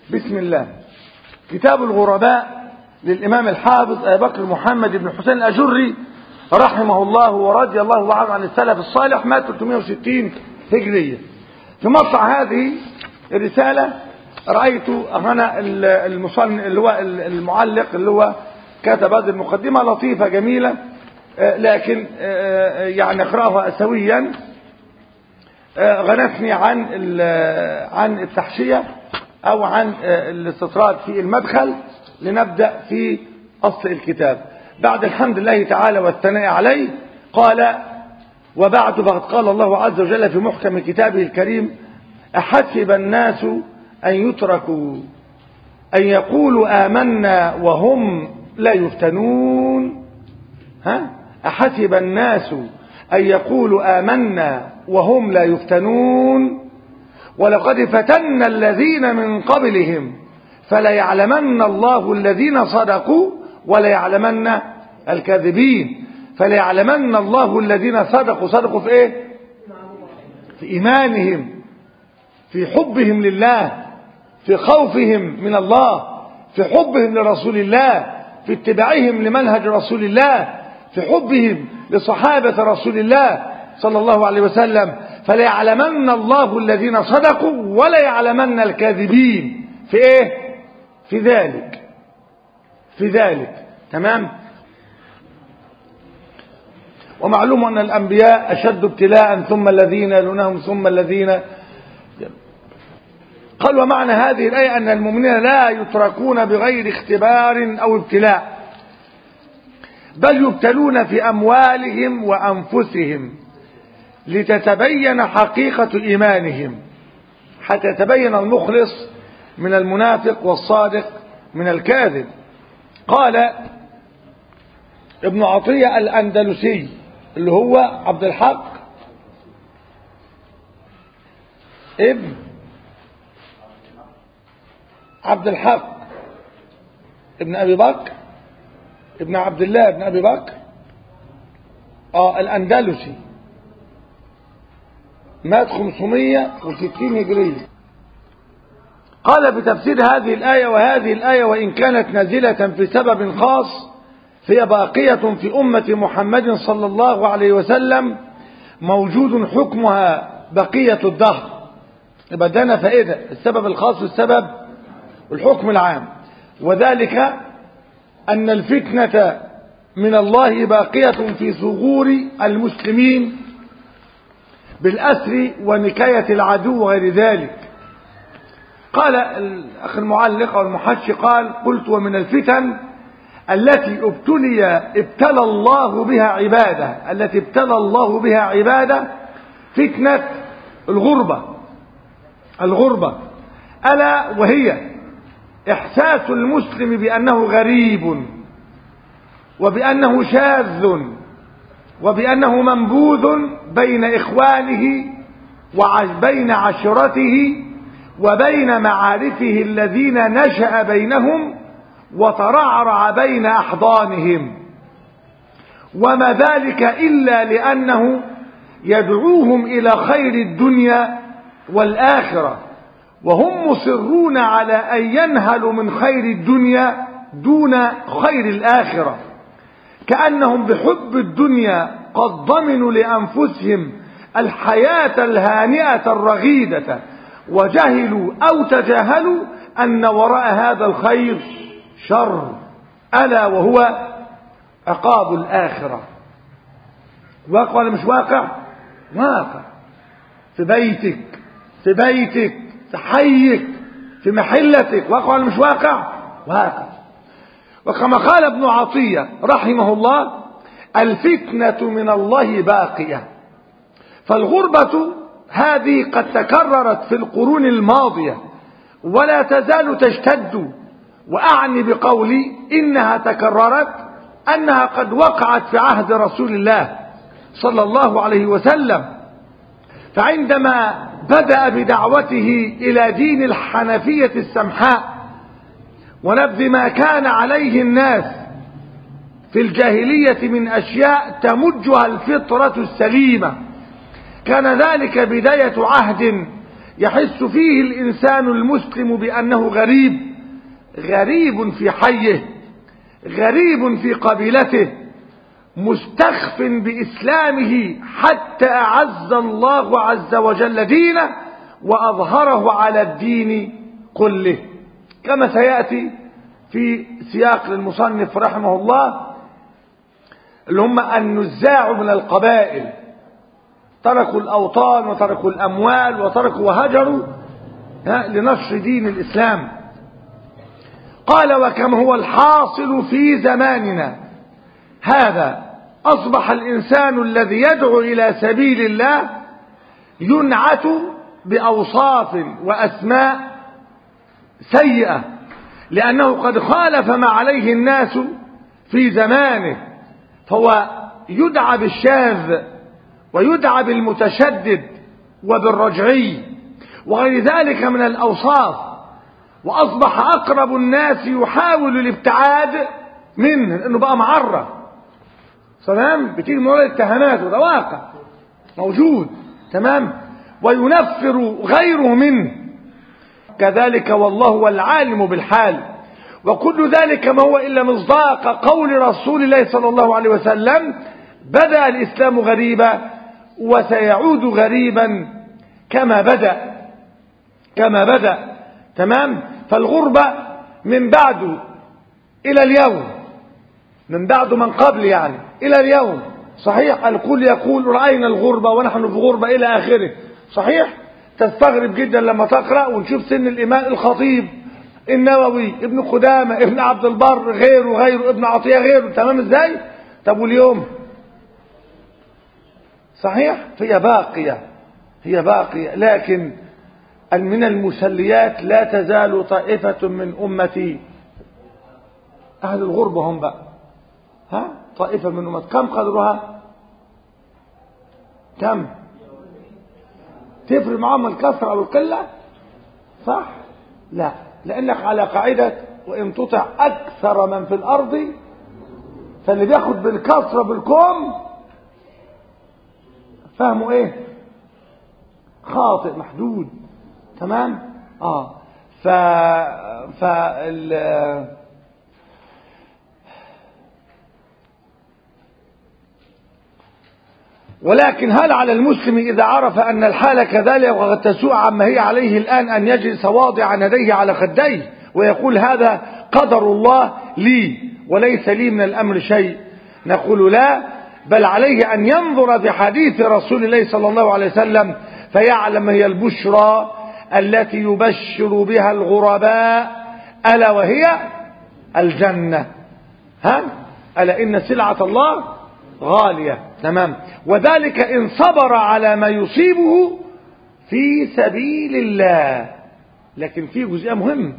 بسم الله كتاب الغرباء للإمام الحافظ أبي بكر محمد بن حسين الأجري رحمه الله ورضي الله عنه عن السلف الصالح مات 360 هجرية في مطلع هذه الرسالة رأيت هنا المصنف اللي هو المعلق اللي هو كتب هذه المقدمة لطيفة جميلة لكن يعني اقراها سويا غنتني عن عن التحشية او عن الاستطراد في المدخل لنبدأ في اصل الكتاب بعد الحمد لله تعالى والثناء عليه قال وبعد فقد قال الله عز وجل في محكم كتابه الكريم أحسب الناس أن يتركوا أن يقولوا آمنا وهم لا يفتنون ها أحسب الناس أن يقولوا آمنا وهم لا يفتنون ولقد فتنا الذين من قبلهم فليعلمن الله الذين صدقوا وليعلمن الكاذبين فليعلمن الله الذين صدقوا صدقوا في ايه في ايمانهم في حبهم لله في خوفهم من الله في حبهم لرسول الله في اتباعهم لمنهج رسول الله في حبهم لصحابة رسول الله صلى الله عليه وسلم فليعلمن الله الذين صدقوا ولا يعلمن الكاذبين في ايه في ذلك في ذلك تمام ومعلوم أن الأنبياء أشد ابتلاء ثم الذين يلونهم ثم الذين قال ومعنى هذه الآية أن المؤمنين لا يتركون بغير اختبار أو ابتلاء بل يبتلون في أموالهم وأنفسهم لتتبين حقيقة إيمانهم حتى يتبين المخلص من المنافق والصادق من الكاذب قال ابن عطية الأندلسي اللي هو عبد الحق ابن عبد الحق ابن أبي بكر ابن عبد الله ابن أبي بكر اه الأندلسي مات 560 هجرية قال بتفسير هذه الآية وهذه الآية وإن كانت نازلة في سبب خاص هي باقية في أمة محمد صلى الله عليه وسلم موجود حكمها بقية الدهر يبقى ده فائدة السبب الخاص والسبب الحكم العام وذلك أن الفتنة من الله باقية في ثغور المسلمين بالأسر ونكاية العدو وغير ذلك قال الأخ المعلق أو المحشي قال قلت ومن الفتن التي ابتلي ابتلى الله بها عباده التي ابتلى الله بها عباده فتنة الغربة الغربة ألا وهي إحساس المسلم بأنه غريب وبأنه شاذ وبأنه منبوذ بين إخوانه وبين عشرته وبين معارفه الذين نشأ بينهم وترعرع بين أحضانهم وما ذلك إلا لأنه يدعوهم إلى خير الدنيا والآخرة وهم مصرون على أن ينهلوا من خير الدنيا دون خير الآخرة كأنهم بحب الدنيا قد ضمنوا لأنفسهم الحياة الهانئة الرغيدة وجهلوا أو تجاهلوا أن وراء هذا الخير شر ألا وهو عقاب الآخرة واقع ولا مش واقع واقع في بيتك في بيتك في حيك في محلتك واقع ولا مش واقع واقع وكما قال ابن عطية رحمه الله الفتنة من الله باقية فالغربة هذه قد تكررت في القرون الماضية ولا تزال تشتد وأعني بقولي إنها تكررت أنها قد وقعت في عهد رسول الله صلى الله عليه وسلم فعندما بدأ بدعوته إلى دين الحنفية السمحاء ونبذ ما كان عليه الناس في الجاهلية من أشياء تمجها الفطرة السليمة كان ذلك بداية عهد يحس فيه الإنسان المسلم بأنه غريب غريب في حيه غريب في قبيلته مستخف بإسلامه حتى أعز الله عز وجل دينه وأظهره على الدين كله كما سيأتي في سياق للمصنف رحمه الله اللي هم النزاع من القبائل تركوا الأوطان وتركوا الأموال وتركوا وهجروا لنشر دين الإسلام قال وكم هو الحاصل في زماننا هذا أصبح الإنسان الذي يدعو إلى سبيل الله ينعت بأوصاف وأسماء سيئة لأنه قد خالف ما عليه الناس في زمانه فهو يدعى بالشاذ ويدعى بالمتشدد وبالرجعي وغير ذلك من الأوصاف وأصبح أقرب الناس يحاول الابتعاد منه لأنه بقى معرة تمام بتيجي من وراء الاتهامات وده واقع موجود تمام وينفر غيره منه كذلك والله هو العالم بالحال وكل ذلك ما هو إلا مصداق قول رسول الله صلى الله عليه وسلم بدأ الإسلام غريبا وسيعود غريبا كما بدأ كما بدأ تمام فالغربة من بعد إلى اليوم من بعد من قبل يعني إلى اليوم صحيح الكل يقول رأينا الغربة ونحن في غربة إلى آخره صحيح تستغرب جدا لما تقرأ ونشوف سن الإمام الخطيب النووي ابن قدامة ابن عبد البر غيره غيره ابن عطية غيره تمام ازاي طب واليوم صحيح هي باقية هي باقية لكن من المسليات لا تزال طائفة من أمتي أهل الغربة هم بقى ها طائفة من أمتي كم قدرها كم تفرق معاهم الكثرة أو القلة صح لا لأنك على قاعدة وإن تطع أكثر من في الأرض فاللي بياخد بالكثرة بالكم فهمه إيه خاطئ محدود تمام آه ف ف ال... ولكن هل على المسلم إذا عرف أن الحال كذلك وقد تسوء عما هي عليه الآن أن يجلس واضعا يديه على خديه ويقول هذا قدر الله لي وليس لي من الأمر شيء نقول لا بل عليه أن ينظر بحديث رسول الله صلى الله عليه وسلم فيعلم هي البشرى التي يبشر بها الغرباء ألا وهي الجنة ها ألا إن سلعة الله غالية تمام وذلك إن صبر على ما يصيبه في سبيل الله لكن في جزئية مهم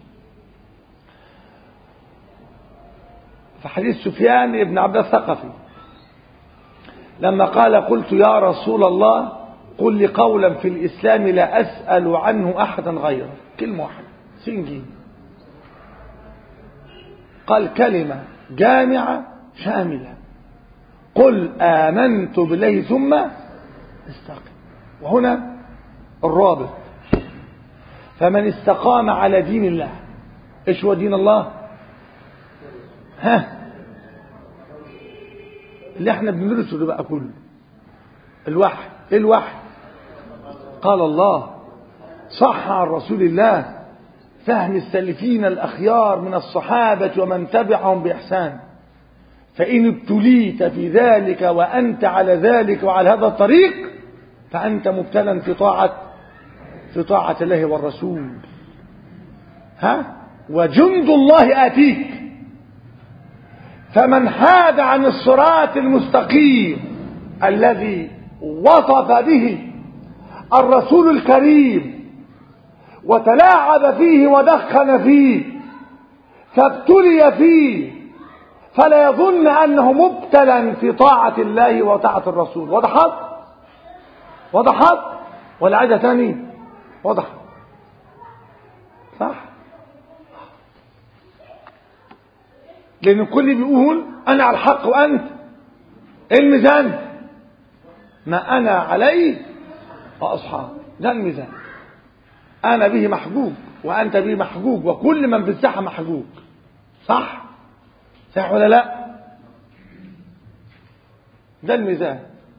في حديث سفيان بن عبد الثقفي لما قال قلت يا رسول الله قل لي قولا في الإسلام لا أسأل عنه أحدا غيره كلمة واحدة سنجي قال كلمة جامعة شاملة قل آمنت بالله ثم استقم وهنا الرابط فمن استقام على دين الله ايش هو دين الله ها اللي احنا بندرسه ده بقى كله الوحي ايه الوحي قال الله صح عن رسول الله فهم السلفين الأخيار من الصحابة ومن تبعهم بإحسان فإن ابتليت في ذلك وأنت على ذلك وعلى هذا الطريق فأنت مبتلى في طاعة في طاعة الله والرسول ها وجند الله آتيك فمن حاد عن الصراط المستقيم الذي وصف به الرسول الكريم وتلاعب فيه ودخن فيه فابتلي فيه فلا يظن أنه مبتلا في طاعة الله وطاعة الرسول وضحت وضحت ولا عايزة تاني وضحت صح لأن الكل بيقول أنا على الحق وأنت إيه الميزان ما أنا عليه وأصحاب ده الميزان أنا به محجوج وأنت به محجوج وكل من في الساحة محجوج صح صح ولا لا ده الميزان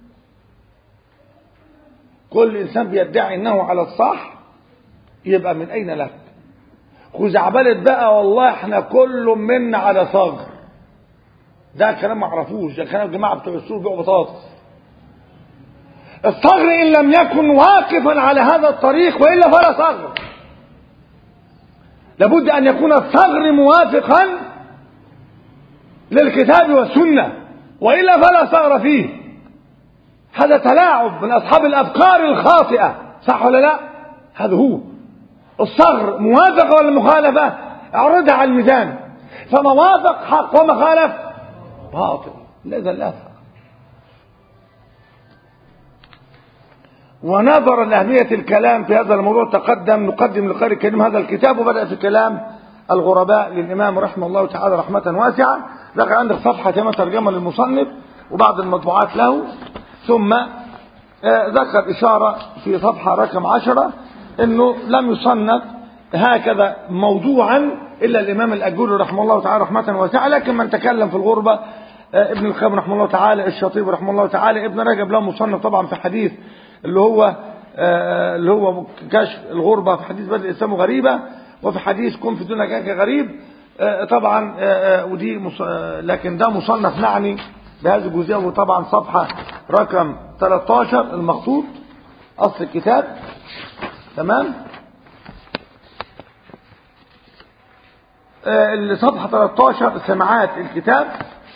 كل إنسان بيدعي أنه على الصح يبقى من أين لك خزعبلة بقى والله احنا كل منا على صغر ده كلام ما اعرفوش ده كلام الجماعه بتوع السوق بيبيعوا بطاطس الصغر ان لم يكن واقفا على هذا الطريق والا فلا صغر لابد ان يكون الصغر موافقا للكتاب والسنه والا فلا صغر فيه هذا تلاعب من اصحاب الافكار الخاطئه صح ولا لا هذا هو الصغر موافقه ولا مخالفه اعرضها على الميزان فما وافق حق وما خالف باطل لذا لا فرق ونظرا لأهمية الكلام في هذا الموضوع تقدم نقدم لقارئ الكريم هذا الكتاب وبدأ في كلام الغرباء للإمام رحمه الله تعالى رحمة واسعة ذكر عندك صفحة كما ترجمة للمصنف وبعض المطبوعات له ثم ذكر إشارة في صفحة رقم عشرة أنه لم يصنف هكذا موضوعا إلا الإمام الأجوري رحمه الله تعالى رحمة واسعة لكن من تكلم في الغربة ابن القيم رحمه الله تعالى الشاطبي رحمه الله تعالى ابن رجب له مصنف طبعا في حديث اللي هو اللي هو كشف الغربة في حديث بدء الإسلام غريبة وفي حديث كن في دون كاك غريب طبعا ودي لكن ده مصنف نعني بهذه الجزئية وطبعا صفحة رقم 13 المخطوط أصل الكتاب تمام صفحة 13 سماعات الكتاب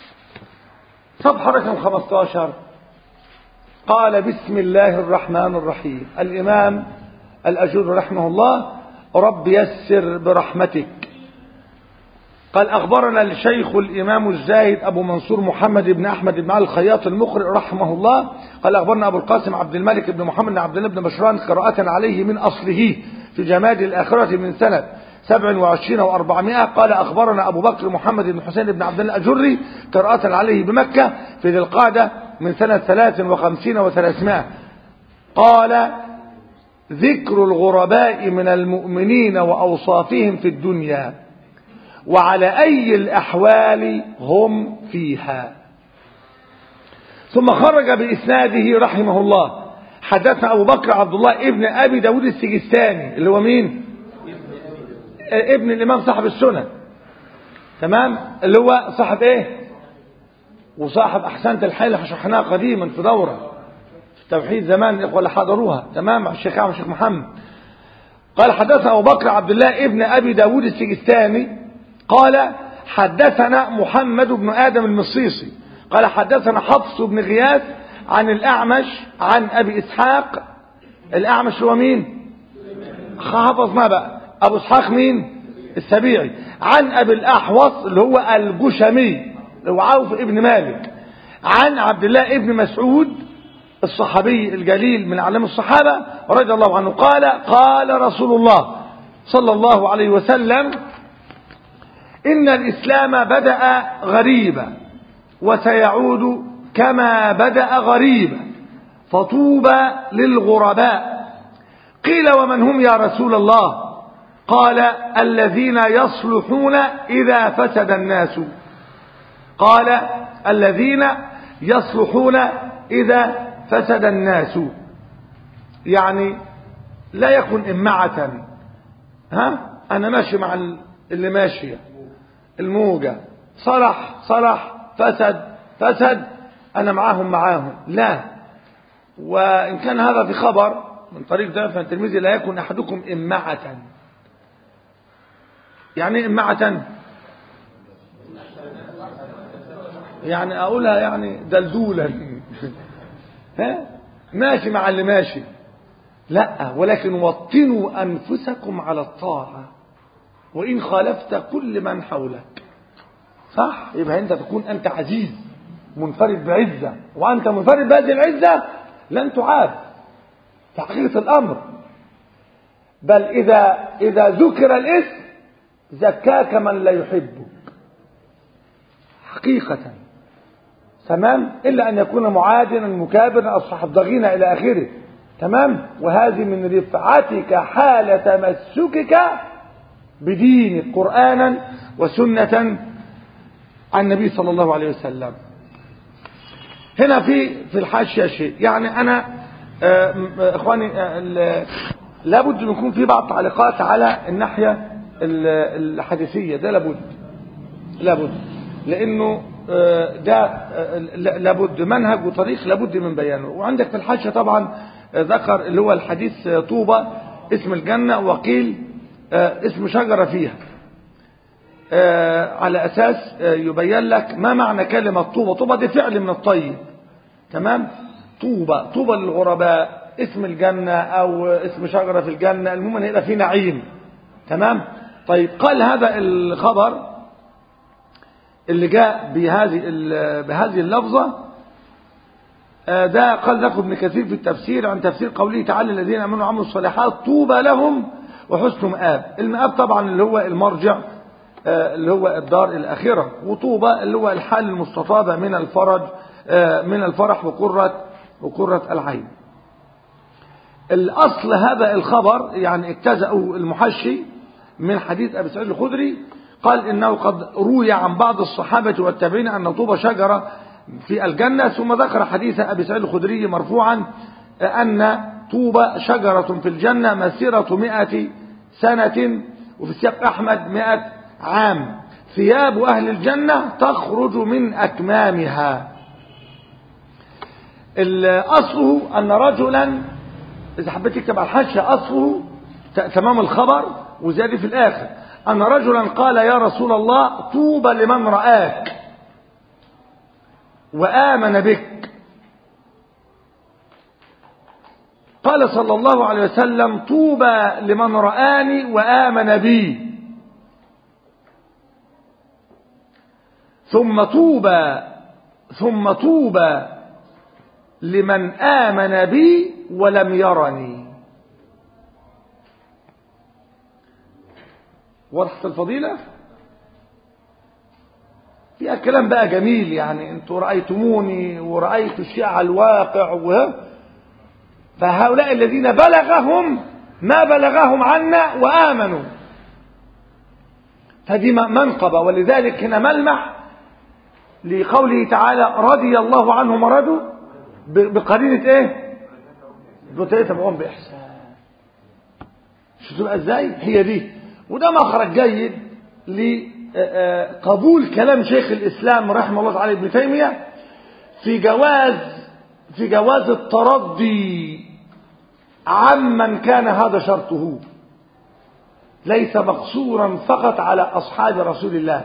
صفحة رقم 15 قال بسم الله الرحمن الرحيم الإمام الأجر رحمه الله رب يسر برحمتك قال أخبرنا الشيخ الإمام الزاهد أبو منصور محمد بن أحمد بن علي الخياط المقرئ رحمه الله قال أخبرنا أبو القاسم عبد الملك بن محمد بن عبد الله بن بشران قراءة عليه من أصله في جماد الآخرة من سنة سبع وعشرين وأربعمائة قال أخبرنا أبو بكر محمد بن حسين بن عبد الله الأجري قراءة عليه بمكة في ذي القعدة من سنة ثلاث وخمسين وثلاثمائة قال ذكر الغرباء من المؤمنين وأوصافهم في الدنيا وعلى أي الأحوال هم فيها ثم خرج بإسناده رحمه الله حدثنا أبو بكر عبد الله ابن أبي داود السجستاني اللي هو مين ابن الإمام صاحب السنن تمام اللي هو صاحب ايه وصاحب أحسنت الحيلة شرحناها قديما في دورة في توحيد زمان الإخوة اللي حضروها تمام مع الشيخ عم الشيخ محمد قال حدثنا أبو بكر عبد الله ابن أبي داود السجستاني قال حدثنا محمد بن آدم المصيصي قال حدثنا حفص بن غياث عن الأعمش عن أبي إسحاق الأعمش هو مين حفظنا بقى أبو إسحاق مين السبيعي عن أبي الأحوص اللي هو الجشمي اللي هو عوف ابن مالك عن عبد الله ابن مسعود الصحابي الجليل من أعلام الصحابة رضي الله عنه قال قال رسول الله صلى الله عليه وسلم إن الإسلام بدأ غريبا وسيعود كما بدأ غريبا فطوبى للغرباء قيل ومن هم يا رسول الله قال الذين يصلحون إذا فسد الناس قال الذين يصلحون إذا فسد الناس يعني لا يكن إمعة ها أنا ماشي مع اللي ماشية الموجة صلح صلح فسد فسد أنا معاهم معاهم لا وإن كان هذا في خبر من طريق دافع الترمذي لا يكن أحدكم إمعة يعني إمعة يعني أقولها يعني دلدولا ها ماشي مع اللي ماشي لا ولكن وطنوا أنفسكم على الطاعة وإن خالفت كل من حولك صح يبقى أنت تكون أنت عزيز منفرد بعزة وأنت منفرد بهذه العزة لن تعاد في حقيقة الأمر بل إذا إذا ذكر الاسم زكاك من لا يحبك حقيقة تمام إلا أن يكون معادنا مكابرا أو صاحب ضغينة إلى آخره تمام وهذه من رفعتك حال تمسكك بدينك قرآنا وسنة عن النبي صلى الله عليه وسلم هنا في في الحاشية شيء يعني أنا آه، آه، إخواني آه، لابد أن يكون في بعض تعليقات على الناحية الحديثية ده لابد لابد لأنه ده لابد منهج وطريق لابد من بيانه وعندك في الحاشية طبعا ذكر اللي هو الحديث طوبة اسم الجنة وقيل اسم شجرة فيها على أساس يبين لك ما معنى كلمة طوبة طوبة دي فعل من الطيب تمام طوبة طوبة للغرباء اسم الجنة أو اسم شجرة في الجنة المهم هيبقى فيه نعيم تمام طيب قال هذا الخبر اللي جاء بهذه بهذه اللفظة ده قال ذكر ابن كثير في التفسير عن تفسير قوله تعالى الذين امنوا وعملوا الصالحات طوبى لهم وحسن مآب المآب طبعا اللي هو المرجع اللي هو الدار الآخرة وطوبى اللي هو الحال المستطابة من الفرج من الفرح وقرة وقرة العين الأصل هذا الخبر يعني اجتزأه المحشي من حديث أبي سعيد الخدري قال إنه قد روي عن بعض الصحابة والتابعين أن طوبى شجرة في الجنة ثم ذكر حديث أبي سعيد الخدري مرفوعا أن طوبى شجرة في الجنة مسيرة مئة سنة وفي سياق أحمد مئة عام ثياب أهل الجنة تخرج من أكمامها أصله أن رجلا إذا حبيت تكتب على الحاشية أصله تمام الخبر وزيادة في الآخر أن رجلا قال يا رسول الله طوبى لمن رآك وآمن بك قال صلى الله عليه وسلم طوبى لمن رآني وآمن بي ثم طوبى ثم طوبى لمن آمن بي ولم يرني وضحت الفضيلة فيها كلام بقى جميل يعني انتوا رأيتموني ورأيت الشيء على الواقع و فهؤلاء الذين بلغهم ما بلغهم عنا وآمنوا فدي منقبة ولذلك هنا ملمح لقوله تعالى رضي الله عنهم ورضوا بقرينة ايه بتتبعون بإحسان شو تبقى ازاي هي دي وده مخرج جيد لقبول كلام شيخ الإسلام رحمه الله تعالى ابن تيمية في جواز في جواز الترضي عمن كان هذا شرطه ليس مقصورا فقط على أصحاب رسول الله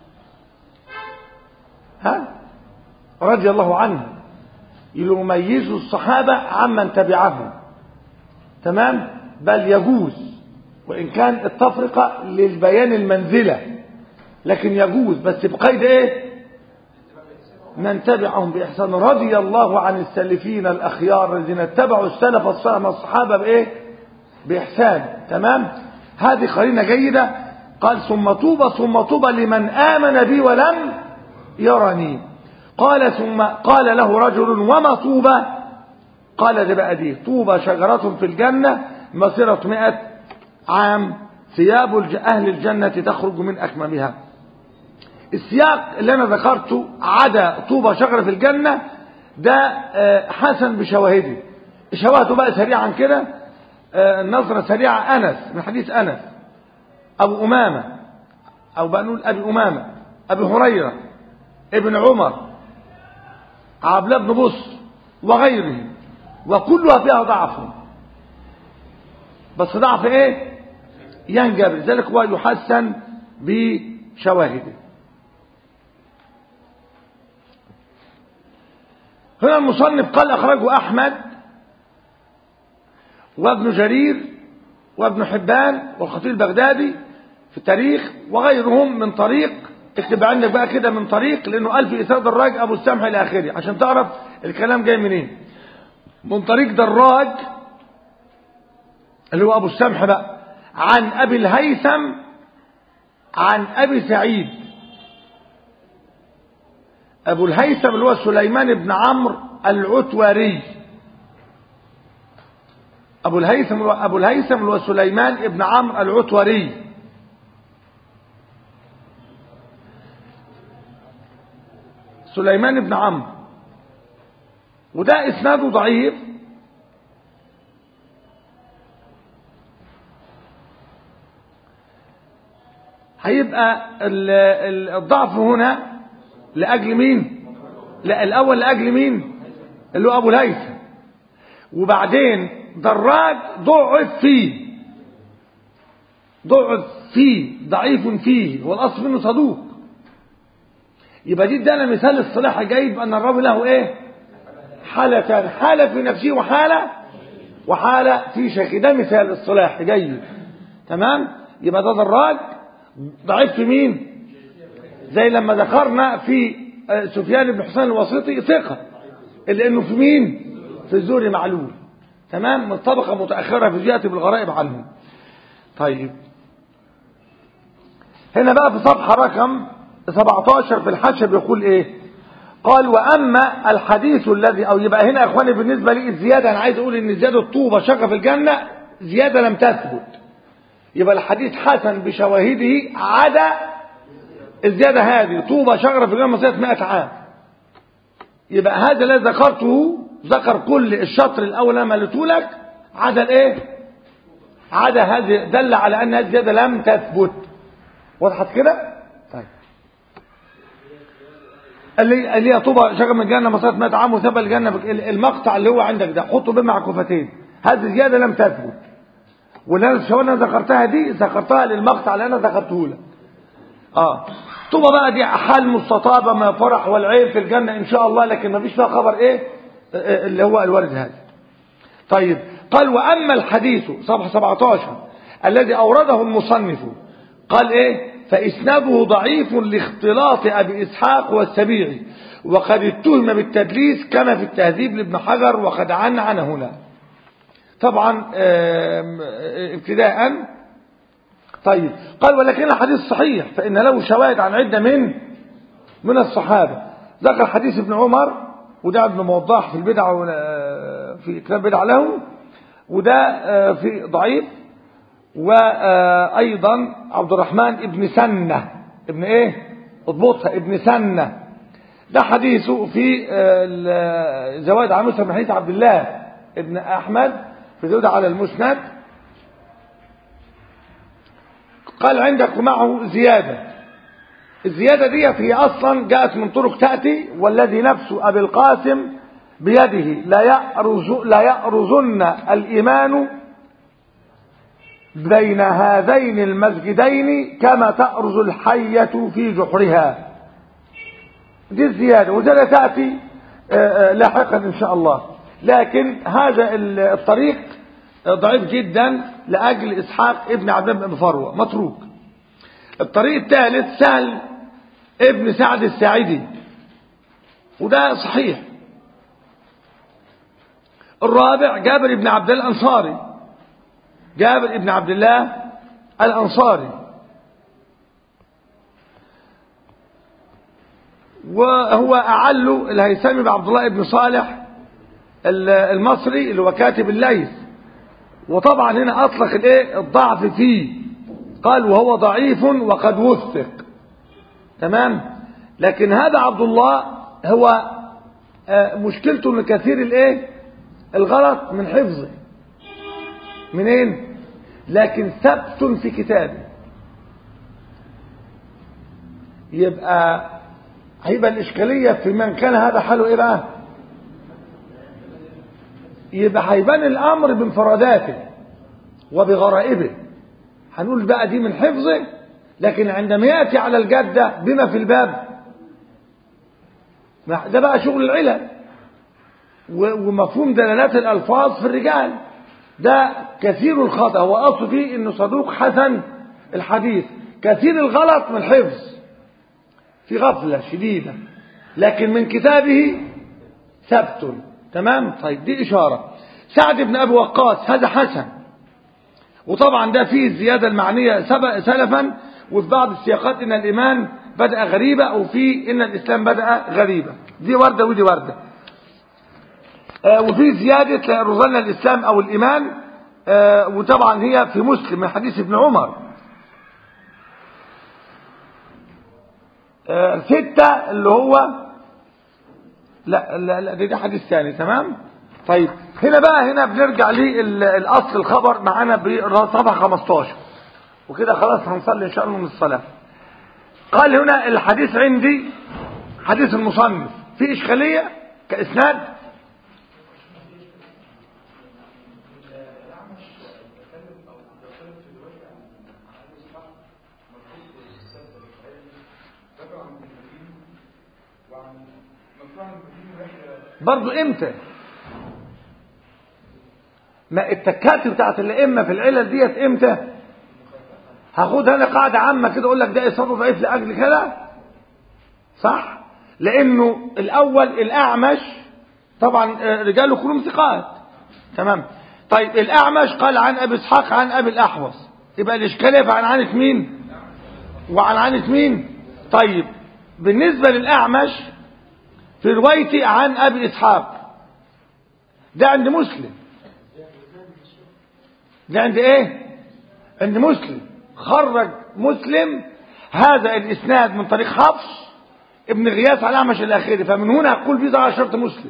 ها رضي الله عنه يميزوا الصحابة عمن تبعهم تمام بل يجوز وإن كان التفرقة للبيان المنزلة لكن يجوز بس بقيد إيه من تبعهم بإحسان رضي الله عن السلفين الأخيار الذين اتبعوا السلف الصالح من الصحابة بإيه بإحسان تمام هذه قرينة جيدة قال ثم طوبى ثم طوبى لمن آمن بي ولم يرني قال ثم قال له رجل وما طوبى قال ده بقى دي طوبى شجرة في الجنة مسيرة مئة عام ثياب أهل الجنة تخرج من أكمامها السياق اللي أنا ذكرته عدا طوبى شجرة في الجنة ده حسن بشواهده شواهده بقى سريعا كده النظرة سريعة أنس من حديث أنس أبو أمامة أو بقى نقول أبي أمامة أبي هريرة ابن عمر عبد بن بصر وغيره وكلها فيها ضعف بس ضعف ايه ينجب لذلك هو يحسن بشواهده هنا المصنف قال اخرجه احمد وابن جرير وابن حبان والخطيب البغدادي في التاريخ وغيرهم من طريق اكتب عندك بقى كده من طريق لانه قال في اسناد الراج ابو السمح الى اخره عشان تعرف الكلام جاي منين من طريق دراج اللي هو ابو السمح بقى عن ابي الهيثم عن ابي سعيد ابو الهيثم اللي هو سليمان بن عمرو العتوري أبو الهيثم أبو الهيثم هو سليمان ابن عمرو العتوري سليمان بن عمرو وده اسناده ضعيف هيبقى الضعف هنا لأجل مين لا الأول لأجل مين اللي هو أبو الهيثم وبعدين دراج ضعف فيه ضعف فيه ضعيف فيه والأصل منه صدوق يبقى دي ادانا مثال الصلاح جيد بأن الراوي له ايه حالتان حالة في نفسه وحالة وحالة في شيخه ده مثال الصلاح جيد تمام يبقى ده دراج ضعيف في مين زي لما ذكرنا في سفيان بن حسين الواسطي ثقة إلا انه في مين في الزهري معلول تمام من طبقة متأخرة في جهة بالغرائب عنه طيب هنا بقى في صفحة رقم 17 في الحاشية بيقول ايه قال واما الحديث الذي او يبقى هنا يا اخواني بالنسبة لي الزيادة انا عايز اقول ان زيادة طوبة شقة في الجنة زيادة لم تثبت يبقى الحديث حسن بشواهده عدا الزيادة هذه طوبة شجرة في الجنة مسيرة 100 عام يبقى هذا الذي ذكرته ذكر كل الشطر الاول لما قلته لك عدا الايه عدا هذه دل على ان هذه الزياده لم تثبت وضحت كده طيب اللي اللي هي طوبى شجر من الجنه مسيره 100 عام وثبت الجنه المقطع اللي هو عندك ده حطه بين معكوفتين هذه زياده لم تثبت واللي انا الشواهد انا ذكرتها دي ذكرتها للمقطع اللي انا ذكرته لك اه طوبى بقى دي حال مستطابه ما فرح والعين في الجنه ان شاء الله لكن ما فيش فيها خبر ايه اللي هو الورد هذا طيب قال وأما الحديث صفحة 17 الذي أورده المصنف قال إيه فإسناده ضعيف لاختلاط أبي إسحاق والسبيعي وقد اتهم بالتدليس كما في التهذيب لابن حجر وقد عن عن هنا طبعا ابتداء طيب قال ولكن الحديث صحيح فإن له شواهد عن عدة من من الصحابة ذكر حديث ابن عمر وده ابن موضح في البدع في كتاب بدع له وده في ضعيف وايضا عبد الرحمن ابن سنة ابن ايه اضبطها ابن سنة ده حديثه في زواد عن مسلم بن حديث عبد الله ابن احمد في زوده على المسند قال عندك معه زياده الزيادة دي هي أصلا جاءت من طرق تأتي والذي نفس أبي القاسم بيده لا يأرز لا يأرزن الإيمان بين هذين المسجدين كما تأرز الحية في جحرها دي الزيادة وزيادة تأتي لاحقا إن شاء الله لكن هذا الطريق ضعيف جدا لأجل إسحاق ابن عبد الله بن فروة متروك الطريق الثالث سهل ابن سعد الساعدي وده صحيح الرابع جابر بن عبد الله الأنصاري جابر بن عبد الله الأنصاري وهو أعل الهيثمي بن عبد الله بن صالح المصري اللي هو كاتب الليث وطبعا هنا أطلق الايه الضعف فيه قال وهو ضعيف وقد وثق تمام لكن هذا عبد الله هو مشكلته ان كثير الايه الغلط من حفظه منين لكن ثبت في كتابه يبقى هيبقى الاشكاليه في من كان هذا حاله ايه بقى يبقى هيبان الامر بانفراداته وبغرائبه هنقول بقى دي من حفظه لكن عندما يأتي على الجدة بما في الباب ده بقى شغل العلل ومفهوم دلالات الألفاظ في الرجال ده كثير الخطأ هو أصل فيه أنه صدوق حسن الحديث كثير الغلط من الحفظ في غفلة شديدة لكن من كتابه ثبت تمام طيب دي إشارة سعد بن أبي وقاص هذا حسن وطبعا ده فيه الزيادة المعنية سلفا وفي بعض السياقات ان الايمان بدأ غريبة او في ان الاسلام بدأ غريبة دي وردة ودي وردة آه وفي زيادة لا يرزلنا الاسلام او الايمان آه وطبعا هي في مسلم من حديث ابن عمر آه ستة اللي هو لا لا لا ده, ده حديث ثاني تمام طيب هنا بقى هنا بنرجع للأصل الخبر معانا بصفحة 15 وكده خلاص هنصلي إن شاء الله من الصلاة قال هنا الحديث عندي حديث المصنف في إشكالية كإسناد برضو امتى ما التكات بتاعت الائمه في العلل ديت امتى هاخدها انا قاعده عامه كده اقول لك ده اسناده ضعيف لاجل كده صح لانه الاول الاعمش طبعا رجاله كلهم ثقات تمام طيب الاعمش قال عن ابي اسحاق عن ابي الاحوص يبقى الاشكاليه في عن عنه مين وعن عنه مين طيب بالنسبه للاعمش في روايتي عن ابي اسحاق ده عند مسلم ده عند ايه عند مسلم خرج مسلم هذا الاسناد من طريق حفص ابن غياث على الاعمش الاخيري فمن هنا اقول في على شرط مسلم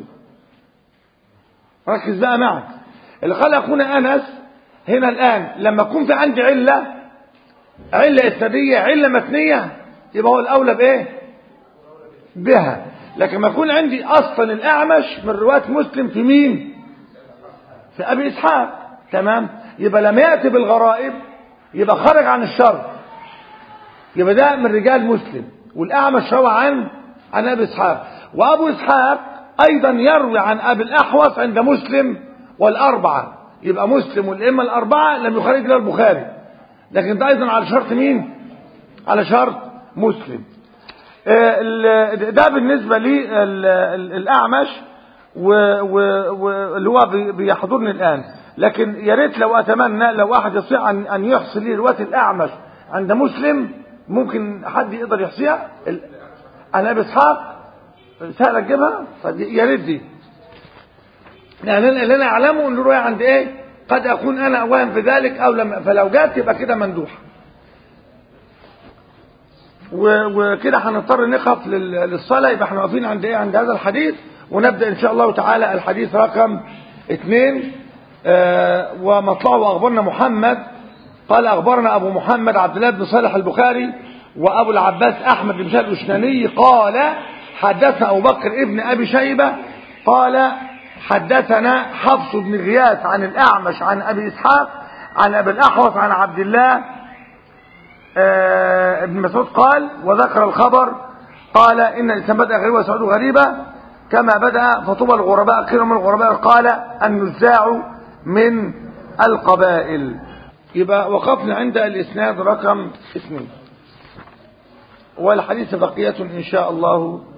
ركز بقى معك اللي قال اخونا انس هنا الان لما يكون في عندي عله عله اسناديه عله متنيه يبقى هو الاولى بايه بها لكن ما يكون عندي اصلا الاعمش من روايه مسلم في مين في ابي اسحاق تمام يبقى لما ياتي بالغرائب يبقى خرج عن الشرط يبقى ده من رجال مسلم والاعمش روى عن عن ابي اسحاق وابو اسحاق ايضا يروي عن ابي الاحوص عند مسلم والاربعه يبقى مسلم والائمه الاربعه لم يخرج الا البخاري لكن ده ايضا على شرط مين على شرط مسلم ده بالنسبة لي الأعمش واللي هو بيحضرني الآن لكن يا ريت لو أتمنى لو واحد يستطيع أن يحصي لي رواية الأعمش عند مسلم ممكن حد يقدر يحصيها أنا أبي إسحاق سهل أجيبها طب يا ريت دي يعني اللي أنا أعلمه إن الرواية عند إيه قد أكون أنا أوهم في ذلك أو لم فلو جات يبقى كده مندوحة وكده هنضطر نقف للصلاة يبقى احنا واقفين عند ايه عند هذا الحديث ونبدأ ان شاء الله تعالى الحديث رقم اثنين اه ومطلعه اخبرنا محمد قال اخبرنا ابو محمد عبد الله بن صالح البخاري وابو العباس احمد بن شهاب الاشناني قال حدثنا ابو بكر ابن ابي شيبة قال حدثنا حفص بن غياث عن الاعمش عن ابي اسحاق عن ابي الاحوص عن عبد الله ابن مسعود قال وذكر الخبر قال إن الإنسان بدأ غريبا وسعود غريبا كما بدأ فطوبى الغرباء خير من الغرباء قال النزاع من القبائل يبقى وقفنا عند الإسناد رقم اثنين والحديث بقية إن شاء الله